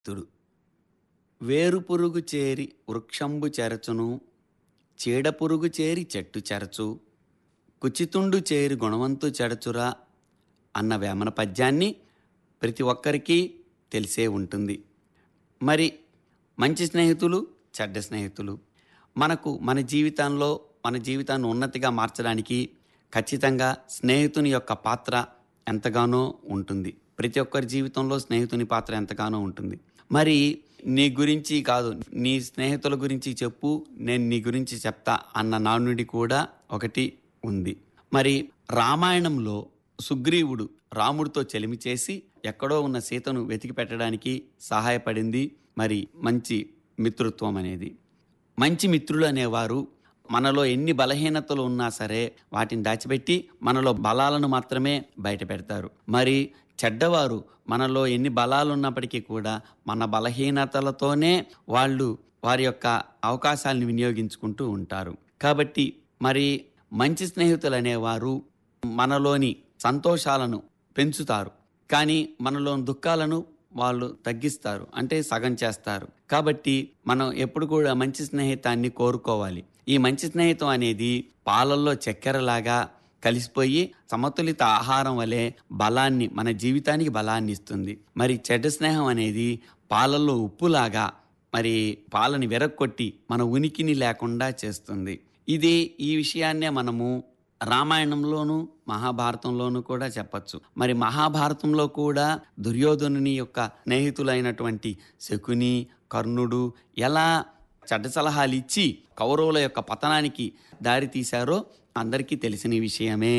తుడు వేరు పురుగు చేరి వృక్షంబు చెరచును చీడ పురుగు చేరి చెట్టు చెరచు కుచితుండు చేరి గుణవంతు చెడచురా అన్న వేమన పద్యాన్ని ప్రతి ఒక్కరికి తెలిసే ఉంటుంది మరి మంచి స్నేహితులు చెడ్డ స్నేహితులు మనకు మన జీవితంలో మన జీవితాన్ని ఉన్నతిగా మార్చడానికి ఖచ్చితంగా స్నేహితుని యొక్క పాత్ర ఎంతగానో ఉంటుంది ప్రతి ఒక్కరి జీవితంలో స్నేహితుని పాత్ర ఎంతగానో ఉంటుంది మరి నీ గురించి కాదు నీ స్నేహితుల గురించి చెప్పు నేను నీ గురించి చెప్తా అన్న నానుడి కూడా ఒకటి ఉంది మరి రామాయణంలో సుగ్రీవుడు రాముడితో చెలిమి చేసి ఎక్కడో ఉన్న సీతను వెతికి పెట్టడానికి సహాయపడింది మరి మంచి మిత్రుత్వం అనేది మంచి మిత్రులు అనేవారు మనలో ఎన్ని బలహీనతలు ఉన్నా సరే వాటిని దాచిపెట్టి మనలో బలాలను మాత్రమే బయట పెడతారు మరి చెడ్డవారు మనలో ఎన్ని బలాలు ఉన్నప్పటికీ కూడా మన బలహీనతలతోనే వాళ్ళు వారి యొక్క అవకాశాలను వినియోగించుకుంటూ ఉంటారు కాబట్టి మరి మంచి స్నేహితులు అనేవారు మనలోని సంతోషాలను పెంచుతారు కానీ మనలోని దుఃఖాలను వాళ్ళు తగ్గిస్తారు అంటే సగం చేస్తారు కాబట్టి మనం ఎప్పుడు కూడా మంచి స్నేహితాన్ని కోరుకోవాలి ఈ మంచి స్నేహితం అనేది పాలల్లో చక్కెరలాగా కలిసిపోయి సమతులిత ఆహారం వలె బలాన్ని మన జీవితానికి బలాన్ని ఇస్తుంది మరి చెడ్డ స్నేహం అనేది పాలల్లో ఉప్పులాగా మరి పాలని వెరక్కొట్టి మన ఉనికిని లేకుండా చేస్తుంది ఇది ఈ విషయాన్నే మనము రామాయణంలోను మహాభారతంలోనూ కూడా చెప్పచ్చు మరి మహాభారతంలో కూడా దుర్యోధనుని యొక్క స్నేహితులైనటువంటి శకుని కర్ణుడు ఎలా చెడ్డ సలహాలు ఇచ్చి కౌరవుల యొక్క పతనానికి దారి తీశారో అందరికీ తెలిసిన విషయమే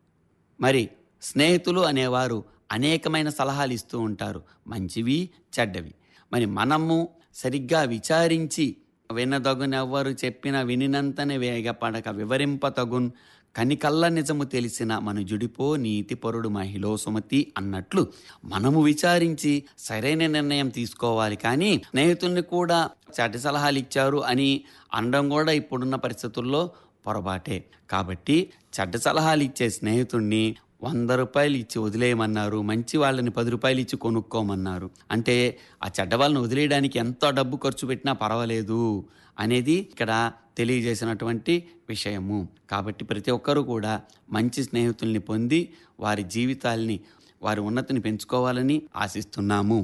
మరి స్నేహితులు అనేవారు అనేకమైన సలహాలు ఇస్తూ ఉంటారు మంచివి చెడ్డవి మరి మనము సరిగ్గా విచారించి వినదగునెవ్వరు చెప్పిన వినినంతనే వేగపడక వివరింపతగున్ కనికల్ల నిజము తెలిసిన మనుజుడిపో నీతిపరుడు మహిళో సుమతి అన్నట్లు మనము విచారించి సరైన నిర్ణయం తీసుకోవాలి కానీ స్నేహితుల్ని కూడా చెడ్డ సలహాలు ఇచ్చారు అని అనడం కూడా ఇప్పుడున్న పరిస్థితుల్లో పొరపాటే కాబట్టి చెడ్డ సలహాలు ఇచ్చే స్నేహితుణ్ణి వంద రూపాయలు ఇచ్చి వదిలేయమన్నారు మంచి వాళ్ళని పది రూపాయలు ఇచ్చి కొనుక్కోమన్నారు అంటే ఆ చెడ్డ వాళ్ళని వదిలేయడానికి ఎంత డబ్బు ఖర్చు పెట్టినా పర్వాలేదు అనేది ఇక్కడ తెలియజేసినటువంటి విషయము కాబట్టి ప్రతి ఒక్కరూ కూడా మంచి స్నేహితుల్ని పొంది వారి జీవితాల్ని వారి ఉన్నతిని పెంచుకోవాలని ఆశిస్తున్నాము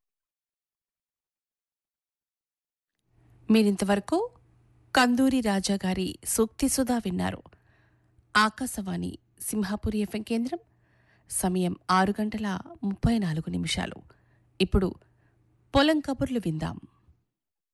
మీరింతవరకు కందూరి రాజా గారి సూక్తి సుధా విన్నారు ఆకాశవాణి సింహాపురి ఎఫ్ఎం కేంద్రం సమయం ఆరు గంటల ముప్పై నాలుగు నిమిషాలు ఇప్పుడు పొలం కబుర్లు విందాం